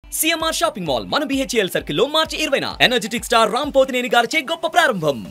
CMR shopping mall మన BHEL circle లో మార్చి ఇరవైన ఎనర్జెటిక్ స్టార్ రామ్ పోతినేని గారిచే గొప్ప ప్రారంభం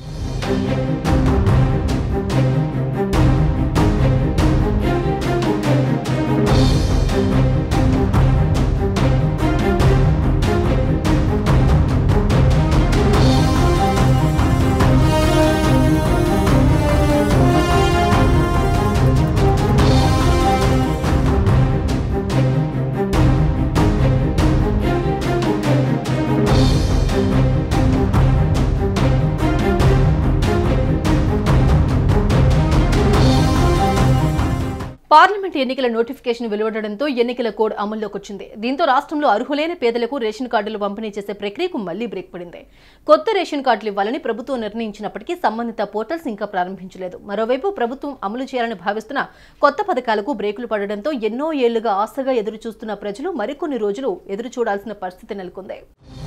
పార్లమెంట్ ఎన్నికల నోటిఫికేషన్ వెలువడడంతో ఎన్నికల కోడ్ అమల్లోకి వచ్చింది దీంతో రాష్ట్రంలో అర్హులైన పేదలకు రేషన్ కార్డులు పంపిణీ చేసే ప్రక్రియకు మళ్లీ బ్రేక్ పడింది కొత్త రేషన్ కార్డులు ఇవ్వాలని ప్రభుత్వం నిర్ణయించినప్పటికీ సంబంధిత పోర్టల్స్ ఇంకా ప్రారంభించలేదు మరోవైపు ప్రభుత్వం అమలు చేయాలని భావిస్తున్న కొత్త పథకాలకు బ్రేకులు పడడంతో ఎన్నో ఏళ్లుగా ఆశగా ఎదురు చూస్తున్న ప్రజలు మరికొన్ని రోజులు ఎదురు చూడాల్సిన పరిస్థితి నెలకొంది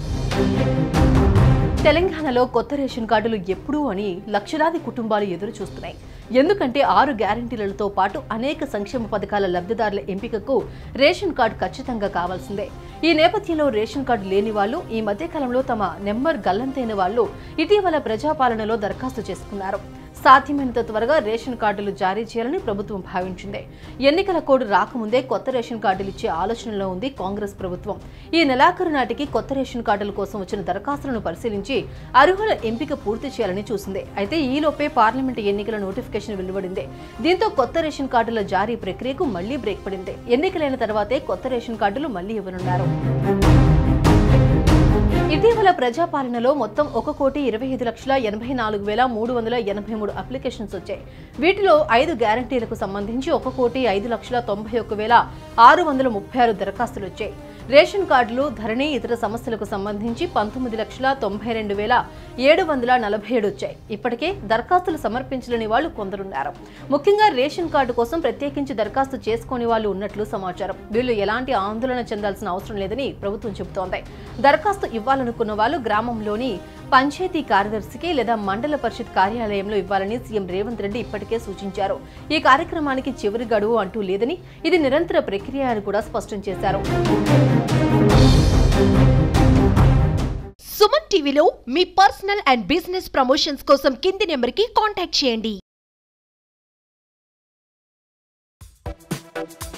తెలంగాణలో కొత్త రేషన్ కార్డులు ఎప్పుడు అని లక్షలాది కుటుంబాలు ఎదురు చూస్తున్నాయి ఎందుకంటే ఆరు గ్యారంటీలతో పాటు అనేక సంక్షేమ పథకాల లబ్ధిదారుల ఎంపికకు రేషన్ కార్డు ఖచ్చితంగా కావాల్సిందే ఈ నేపథ్యంలో రేషన్ కార్డు లేని వాళ్ళు ఈ మధ్యకాలంలో తమ నెంబర్ గల్లంతైన వాళ్ళు ఇటీవల ప్రజాపాలనలో దరఖాస్తు చేసుకున్నారు సాధ్యమైనంత త్వరగా రేషన్ కార్డులు జారీ చేయాలని ప్రభుత్వం భావించింది ఎన్నికల కోడ్ రాకముందే కొత్త రేషన్ కార్డులు ఇచ్చే ఆలోచనలో ఉంది కాంగ్రెస్ ప్రభుత్వం ఈ నెలాఖరు నాటికి కొత్త రేషన్ కార్డుల కోసం వచ్చిన దరఖాస్తులను పరిశీలించి అర్హుల ఎంపిక పూర్తి చేయాలని చూసింది అయితే ఈలోపే పార్లమెంటు ఎన్నికల నోటిఫికేషన్ వెలువడింది దీంతో కొత్త రేషన్ కార్డుల జారీ ప్రక్రియకు మళ్లీ బ్రేక్ పడింది ఎన్నికలైన తర్వాతే కొత్త రేషన్ కార్డులు మళ్లీ ఇవ్వనున్నారు ఇటీవల ప్రజాపాలనలో మొత్తం ఒక కోటి ఇరవై ఐదు లక్షల ఎనభై నాలుగు వేల మూడు వందల ఎనభై మూడు అప్లికేషన్స్ వచ్చాయి వీటిలో ఐదు గ్యారంటీలకు సంబంధించి ఒక కోటి ఐదు లక్షల తొంభై ఒక్క వేల ఆరు వందల ముప్పై ఆరు దరఖాస్తులు వచ్చాయి రేషన్ కార్డులు ధరణి ఇతర సమస్యలకు సంబంధించి పంతొమ్మిది లక్షల తొంభై రెండు వేల ఏడు వందల నలభై ఏడు వచ్చాయి ఇప్పటికే దరఖాస్తులు సమర్పించలేని వాళ్ళు కొందరున్నారు ముఖ్యంగా రేషన్ కార్డు కోసం ప్రత్యేకించి దరఖాస్తు చేసుకోని వాళ్ళు ఉన్నట్లు సమాచారం వీళ్ళు ఎలాంటి ఆందోళన చెందాల్సిన అవసరం లేదని ప్రభుత్వం చెబుతోంది దరఖాస్తు ఇవ్వాలనుకున్న వాళ్ళు గ్రామంలోని పంచాయతీ కార్యదర్శికి లేదా మండల పరిషత్ కార్యాలయంలో ఇవ్వాలని సీఎం రేవంత్ రెడ్డి ఇప్పటికే సూచించారు ఈ కార్యక్రమానికి చివరి గడువు అంటూ లేదని ఇది నిరంతర ప్రక్రియ అని కూడా స్పష్టం చేశారు సుమన్ టీవీలో మీ పర్సనల్ అండ్ బిజినెస్ ప్రమోషన్స్ కోసం కింది నెంబర్కి కాంటాక్ట్ చేయండి